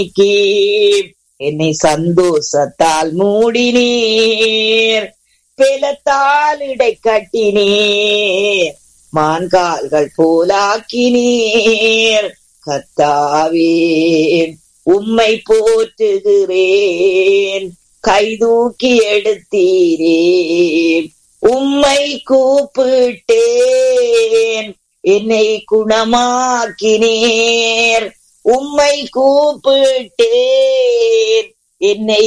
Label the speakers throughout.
Speaker 1: நீக்கி என்னை சந்தோஷத்தால் மூடினீர் பெலத்தால் இடை கட்டினீர் மான்கால்கள் போலாக்கினீர் கத்தாவே உம்மை போற்றுகிறேன் கைதூக்கி எடுத்தீரே உம்மை கூப்பிட்டேன் என்னை குணமாக்கினீர் உம்மை கூப்பிட்டேன் என்னை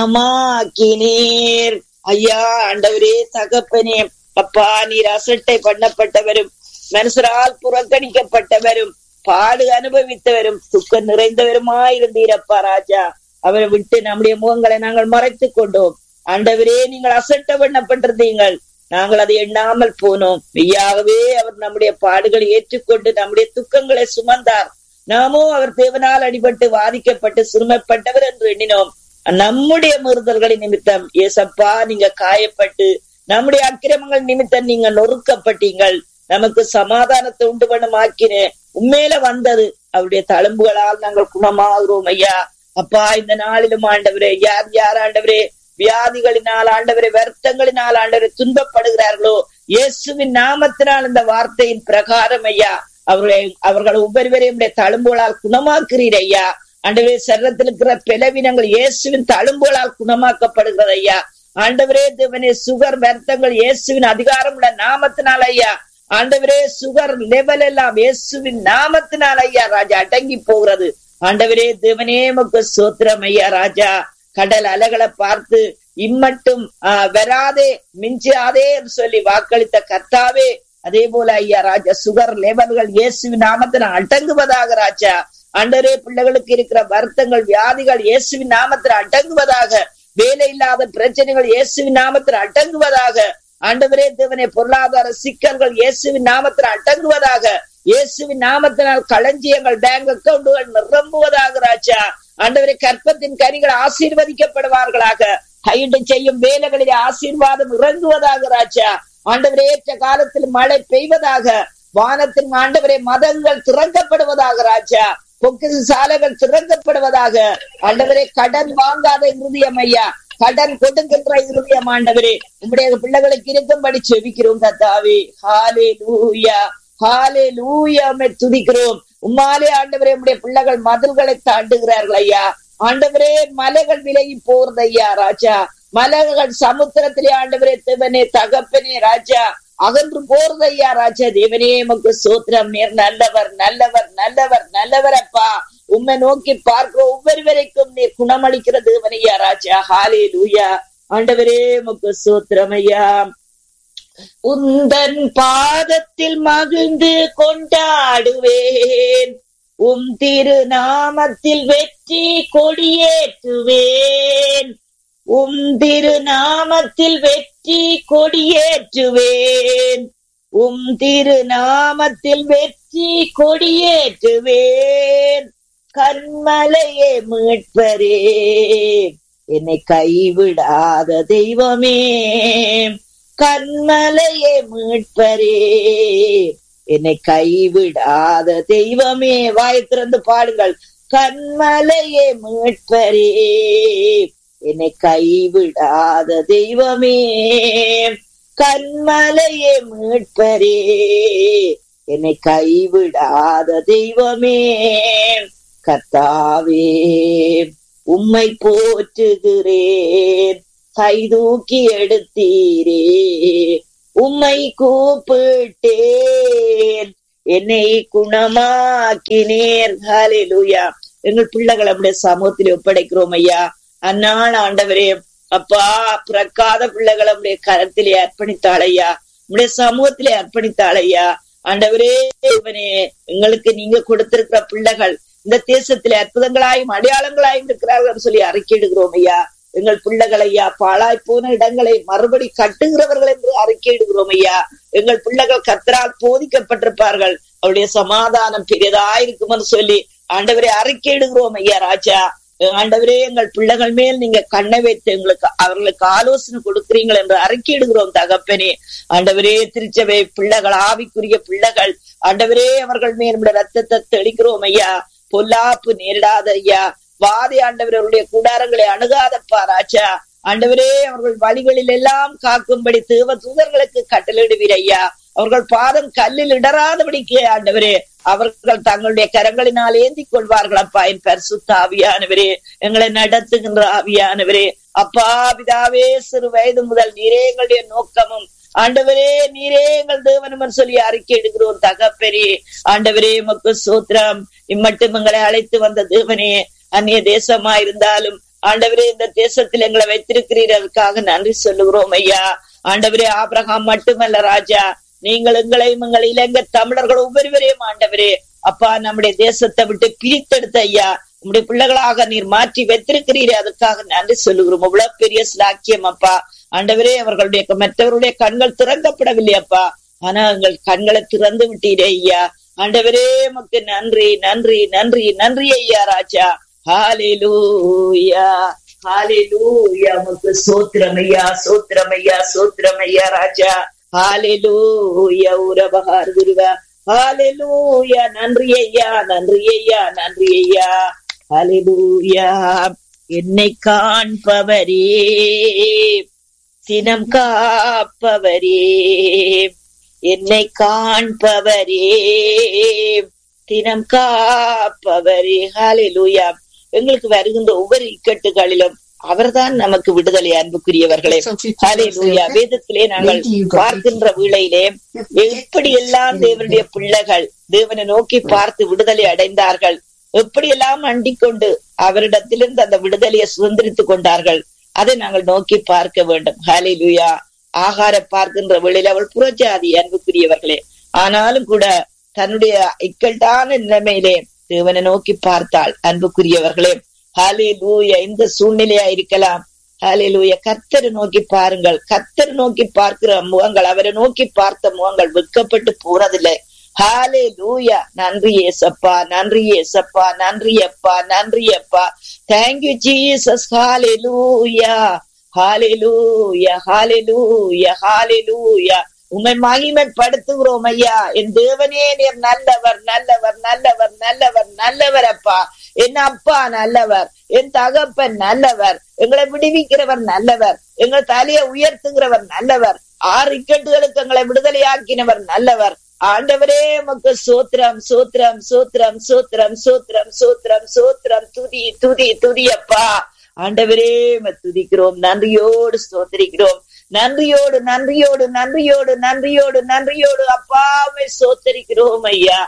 Speaker 1: குணமாக்கினீர் ஐயா ஆண்டவரே தகப்பனே அப்பா நீர் அசட்டை பண்ணப்பட்டவரும் மனுஷரால் புறக்கணிக்கப்பட்டவரும் பாடு அனுபவித்தவரும் துக்கம் நிறைந்தவருமாயிருந்தீரப்பா ராஜா அவரை விட்டு நம்முடைய முகங்களை நாங்கள் மறைத்துக் கொண்டோம் ஆண்டவரே நீங்கள் அசட்ட பண்ணப்பட்டிருந்தீங்கள் நாங்கள் அதை எண்ணாமல் போனோம் மெய்யாகவே அவர் நம்முடைய பாடுகளை ஏற்றுக்கொண்டு நம்முடைய துக்கங்களை சுமந்தார் நாமோ அவர் தேவனால் அடிபட்டு வாதிக்கப்பட்டு சிறுமைப்பட்டவர் என்று எண்ணினோம் நம்முடைய முறுதல்களின் நிமித்தம் ஏசப்பா நீங்க காயப்பட்டு நம்முடைய அக்கிரமங்கள் நிமித்தம் நீங்க நொறுக்கப்பட்டீங்கள் நமக்கு சமாதானத்தை உண்டு பண்ணும் ஆக்கின உண்மையில வந்தது அவருடைய தழும்புகளால் நாங்கள் குணமாகிறோம் ஐயா அப்பா இந்த நாளிலும் ஆண்டவரே யார் யார் ஆண்டவரே வியாதிகளினால் ஆண்டவரை வருத்தங்களினால் ஆண்டவரை துன்பப்படுகிறார்களோ இயேசுவின் நாமத்தினால் இந்த வார்த்தையின் பிரகாரம் ஐயா அவர்களை அவர்கள் ஒவ்வொருவரையும் தழும்புகளால் குணமாக்குறீர் ஐயா ஆண்டவரே சரீரத்தில் இருக்கிற பிளவினங்கள் இயேசுவின் தழும்புகளால் குணமாக்கப்படுகிறது ஐயா ஆண்டவரே தேவனே சுகர் வருத்தங்கள் இயேசுவின் அதிகாரம் உள்ள நாமத்தினால் ஐயா ஆண்டவரே சுகர் லெவல் எல்லாம் இயேசுவின் நாமத்தினால் ஐயா ராஜா அடங்கி போகிறது ஆண்டவரே தேவனே மக்கு சோத்திரம் ஐயா ராஜா கடல் அலைகளை பார்த்து இம்மட்டும் வராதே மிஞ்சாதே என்று சொல்லி வாக்களித்த கர்த்தாவே அதே போல ஐயா ராஜா சுகர் லெவல்கள் இயேசுவின் நாமத்தில் அடங்குவதாக ராஜா அண்டரே பிள்ளைகளுக்கு இருக்கிற வருத்தங்கள் வியாதிகள் இயேசுவின் நாமத்தில் அடங்குவதாக வேலை இல்லாத பிரச்சனைகள் இயேசுவின் நாமத்தில் அடங்குவதாக ஆண்டவரே தேவனே பொருளாதார சிக்கல்கள் இயேசுவின் நாமத்தில் அடங்குவதாக இயேசுவின் நாமத்தினால் களஞ்சியங்கள் பேங்க் அக்கவுண்டுகள் நிரம்புவதாக ராஜா ஆண்டவரே கற்பத்தின் கனிகள் ஆசீர்வதிக்கப்படுவார்களாக கையிட்டு செய்யும் வேலைகளிலே ஆசீர்வாதம் இறங்குவதாக ராஜா ஆண்டவரே ஏற்ற காலத்தில் மழை பெய்வதாக வானத்தின் ஆண்டவரே மதங்கள் திறக்கப்படுவதாக ராஜா பொக்கிசு சாலைகள் திறக்கப்படுவதாக ஆண்டவரே கடன் வாங்காத இருதயம் ஐயா கடன் கொடுக்கின்ற இருதயம் ஆண்டவரே உங்களுடைய பிள்ளைகளுக்கு இருக்கும்படி செவிக்கிறோம் கத்தாவே ஹாலே லூயா ஹாலே லூயாமை துதிக்கிறோம் உம்மாலே ஆண்டவரே உடைய பிள்ளைகள் மதில்களை தாண்டுகிறார்கள் ஐயா ஆண்டவரே மலைகள் விலகி போறது ஐயா ராஜா மலைகள் சமுத்திரத்திலே ஆண்டவரே தேவனே தகப்பனே ராஜா அகன்று போறது ஐயா ராஜா தேவனே உமக்கு சோத்திரம் நீர் நல்லவர் நல்லவர் நல்லவர் நல்லவர் அப்பா உண்மை நோக்கி பார்க்கிற ஒவ்வொருவரைக்கும் நீர் குணமளிக்கிற தேவனையா ராஜா ஹாலே லூயா ஆண்டவரே உமக்கு சோத்திரம் ஐயா உந்தன் பாதத்தில் மகிழ்ந்து கொண்டாடுவேன் உம் திருநாமத்தில் வெற்றி கொடியேற்றுவேன் உம் திருநாமத்தில் வெற்றி கொடியேற்றுவேன் உம் திருநாமத்தில் வெற்றி கொடியேற்றுவேன் கண்மலையே மீட்பரே என்னை கைவிடாத தெய்வமே கண்மலையே மீட்பரே என்னை கைவிடாத தெய்வமே வாய் திறந்து பாடுங்கள் கண்மலையே மீட்பரே என்னை கைவிடாத தெய்வமே கண்மலையே மீட்பரே என்னை கைவிடாத தெய்வமே கர்த்தாவே உம்மை போற்றுகிறேன் கைதூக்கி எடுத்தீரே உம்மை கூப்பிட்டேன் என்னை குணமாக்கினேர் ஹalleluya எங்கள் பிள்ளைகளை அப்படியே சமூகத்தில் ஒப்படைக்கிறோம் ஐயா அந்நாள் ஆண்டவரே அப்பா பிறக்காத பிள்ளைகளை அப்படியே கரத்திலே அர்ப்பணித்தாள் ஐயா உடைய சமூகத்திலே அர்ப்பணித்தாள் ஐயா ஆண்டவரே இவனே எங்களுக்கு நீங்க கொடுத்திருக்கிற பிள்ளைகள் இந்த தேசத்திலே அற்புதங்களாயும் அடையாளங்களாயும் இருக்கிறார்கள் சொல்லி அறிக்கையிடுகிறோம் ஐயா எங்கள் பிள்ளைகள் ஐயா பாழாய் போன இடங்களை மறுபடி கட்டுகிறவர்கள் என்று அறிக்கையிடுகிறோம் ஐயா எங்கள் பிள்ளைகள் கத்தரால் போதிக்கப்பட்டிருப்பார்கள் அவருடைய சமாதானம் பெரியதாயிருக்கும் என்று சொல்லி ஆண்டவரை அறிக்கையிடுகிறோம் ஐயா ராஜா ஆண்டவரே எங்கள் பிள்ளைகள் மேல் நீங்க கண்ணை வைத்து எங்களுக்கு அவர்களுக்கு ஆலோசனை கொடுக்கிறீங்கள் என்று அறிக்கையிடுகிறோம் தகப்பனே ஆண்டவரே திருச்சபை பிள்ளைகள் ஆவிக்குரிய பிள்ளைகள் ஆண்டவரே அவர்கள் மேல் ரத்தத்தை தெளிக்கிறோம் ஐயா பொல்லாப்பு நேரிடாத ஐயா வாதி ஆண்டவர் அவருடைய கூடாரங்களை அணுகாதப்பா ராஜா ஆண்டவரே அவர்கள் வழிகளில் எல்லாம் காக்கும்படி தேவ தூதர்களுக்கு கட்டளிடுவீர் ஐயா அவர்கள் பாதம் கல்லில் இடராதபடிக்கு ஆண்டவரே அவர்கள் தங்களுடைய கரங்களினால் ஏந்தி கொள்வார்கள் அப்பா என் பரிசுத்த ஆவியானவரே எங்களை நடத்துகின்ற ஆவியானவரே அப்பா பிதாவே சிறு வயது முதல் நீரே எங்களுடைய நோக்கமும் ஆண்டவரே நீரே எங்கள் தேவனும் சொல்லி அறிக்கை எடுக்கிறோம் தகப்பெரே ஆண்டவரே மக்கு சூத்திரம் இம்மட்டும் எங்களை அழைத்து வந்த தேவனே அந்நிய தேசமா இருந்தாலும் ஆண்டவரே இந்த தேசத்தில் எங்களை வைத்திருக்கிறீர் அதுக்காக நன்றி சொல்லுகிறோம் ஐயா ஆண்டவரே ஆபிரகாம் மட்டுமல்ல ராஜா நீங்கள் எங்களையும் எங்கள் இலங்கை தமிழர்கள் ஒவ்வொருவரையும் ஆண்டவரே அப்பா நம்முடைய தேசத்தை விட்டு பிரித்தெடுத்த ஐயா உங்களுடைய பிள்ளைகளாக நீர் மாற்றி வைத்திருக்கிறீரே அதுக்காக நன்றி சொல்லுகிறோம் இவ்வளவு பெரிய சிலாக்கியம் அப்பா ஆண்டவரே அவர்களுடைய மற்றவருடைய கண்கள் திறக்கப்படவில்லை அப்பா ஆனா எங்கள் கண்களை திறந்து விட்டீரே ஐயா ஆண்டவரே மக்கு நன்றி நன்றி நன்றி நன்றி ஐயா ராஜா ஹாலேலூயா ஹாலேலூயா மக்கு சோத்திரமையா சோத்திரமையா சோத்திரமையா ராஜா ஹாலேலூயா உறவகார் குருவா ஹாலேலூயா நன்றி ஐயா நன்றி ஐயா நன்றி ஐயா ஹாலேலூயா என்னை காண்பவரே தினம் காப்பவரே என்னை காண்பவரே தினம் காப்பவரே ஹாலேலூயா எங்களுக்கு வருகின்ற ஒவ்வொரு இக்கட்டுகளிலும் அவர்தான் நமக்கு விடுதலை அன்புக்குரியவர்களே ஹாலேலூயா வேதத்திலே நாங்கள் பார்க்கின்ற வேளையிலே எப்படி எல்லாம் தேவனுடைய பிள்ளைகள் தேவனை நோக்கி பார்த்து விடுதலை அடைந்தார்கள் எப்படியெல்லாம் அண்டிக் கொண்டு அவரிடத்திலிருந்து அந்த விடுதலையை சுதந்திரித்துக் கொண்டார்கள் அதை நாங்கள் நோக்கி பார்க்க வேண்டும் ஹாலேலூயா ஆகார பார்க்கின்ற வேளையில் அவள் புறஜாதி அன்புக்குரியவர்களே ஆனாலும் கூட தன்னுடைய இக்கட்டான நிலைமையிலே தேவனை நோக்கி பார்த்தாள் அன்புக்குரியவர்களே ஹாலே லூயா இந்த சூழ்நிலையா இருக்கலாம் ஹாலே லூயா கர்த்தரை நோக்கி பாருங்கள் கர்த்தர் நோக்கி பார்க்கிற முகங்கள் அவரை நோக்கி பார்த்த முகங்கள் வெட்கப்பட்டு போறதில்லை ஹாலே லூயா நன்றி ஏசப்பா நன்றி ஏசப்பா நன்றி அப்பா நன்றி அப்பா தேங்க்யூ ஜீசஸ் ஹாலே லூயா ஹாலே லூயா ஹாலே லூயா ஹாலே லூயா உண்மை மகிமைப்படுத்துகிறோம் ஐயா என் தேவனே நீர் நல்லவர் நல்லவர் நல்லவர் நல்லவர் நல்லவர் அப்பா என் அப்பா நல்லவர் என் தகப்பன் நல்லவர் எங்களை விடுவிக்கிறவர் நல்லவர் எங்கள் தலையை உயர்த்துகிறவர் நல்லவர் ஆறு இக்கட்டுகளுக்கு எங்களை விடுதலையாக்கினவர் நல்லவர் ஆண்டவரே உமக்கு சோத்திரம் சோத்திரம் சோத்திரம் சோத்திரம் சோத்திரம் சோத்திரம் சோத்திரம் துதி துதி துதி அப்பா ஆண்டவரே துதிக்கிறோம் நன்றியோடு சோதரிக்கிறோம் நன்றியோடு நன்றியோடு நன்றியோடு நன்றியோடு நன்றியோடு அப்பாவை சோத்தரிக்கிறோம் ஐயா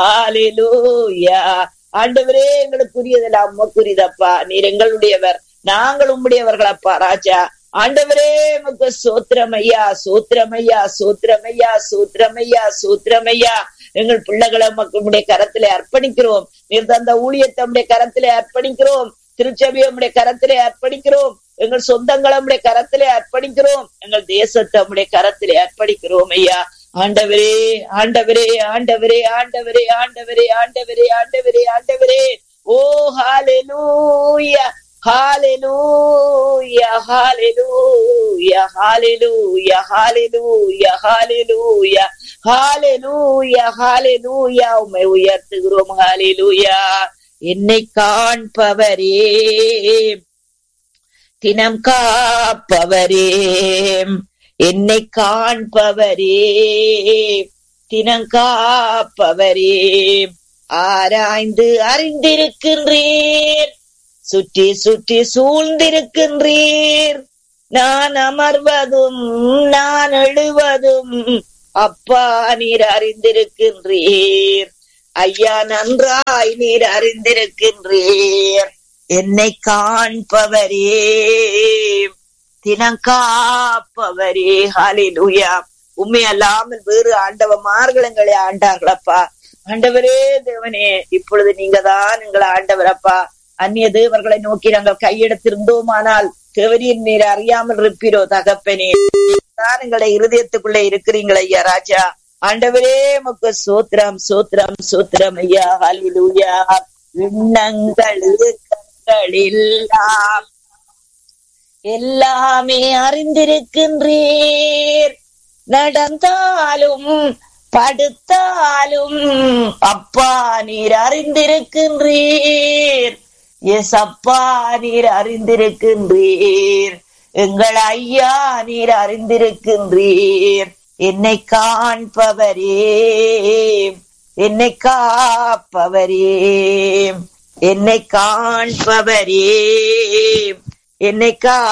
Speaker 1: ஹாலேலூயா ஆண்டவரே எங்களுக்குரியதெல்லாம் உமக்குரியதப்பா நீர் எங்களுடையவர் நாங்கள் உம்முடையவர்கள் அப்பா ராஜா ஆண்டவரே உமக்கு சோத்திரமையா சோத்திரமையா சோத்திரமையா சோத்திரமையா சோத்திரமையா எங்கள் பிள்ளைகளை உடைய கரத்திலே அர்ப்பணிக்கிறோம் நீர் தந்த ஊழியத்தை உடைய கரத்திலே அர்ப்பணிக்கிறோம் திருச்சபையை உடைய கரத்திலே அர்ப்பணிக்கிறோம் எங்கள் சொந்தங்களை உடைய கரத்திலே அர்ப்பணிக்கிறோம் எங்கள் தேசத்தை உடைய கரத்திலே அர்ப்பணிக்கிறோம் ஐயா ஆண்டவரே ஆண்டவரே ஆண்டவரே ஆண்டவரே ஆண்டவரே ஆண்டவரே ஆண்டவரே ஆண்டவரே ஓ hallelujah hallelujah hallelujah hallelujah hallelujah hallelujah hallelujah hallelujah உம்மை உயர்த்துகிறோம் ஹாலெலூயா என்னை காண்பவரே தினம் காப்பவரே என்னை காண்பவரே தினம் காப்பவரே ஆராய்ந்து அறிந்திருக்கின்றீர் சுற்றி சுற்றி சூழ்ந்திருக்கின்றீர் நான் அமர்வதும் நான் எழுவதும் அப்பா நீர் அறிந்திருக்கின்றீர் ஐயா நன்றாய் நீர் அறிந்திருக்கின்றீர் என்னை காண்பவரே தினம் காப்பவரே ஹாலிலுயா உண்மை அல்லாமல் வேறு ஆண்டவ மார்கலங்களை ஆண்டார்களப்பா ஆண்டவரே தேவனே இப்பொழுது நீங்க தான் எங்களை ஆண்டவரப்பா அந்நிய தேவர்களை நோக்கி நாங்கள் கையெடுத்திருந்தோமானால் தேவரின் நீர் அறியாமல் இருப்பீரோ தகப்பனே தான் எங்களை இருதயத்துக்குள்ள இருக்கிறீங்களா ஐயா ராஜா ஆண்டவரே முக்கு சோத்திரம் சோத்திரம் சோத்திரம் ஐயா ஹலிலுயா விண்ணங்கள் கண்களெல்லாம் எல்லாமே அறிந்திருக்கின்றீர் நடந்தாலும் படுத்தாலும் அப்பா நீர் அறிந்திருக்கின்றீர் எஸ் அப்பா நீர் அறிந்திருக்கின்றீர் எங்கள் ஐயா நீர் அறிந்திருக்கின்றீர் என்னை காண்பவரே என்னை காப்பவரே என்னை காண்பவரே என்னை கா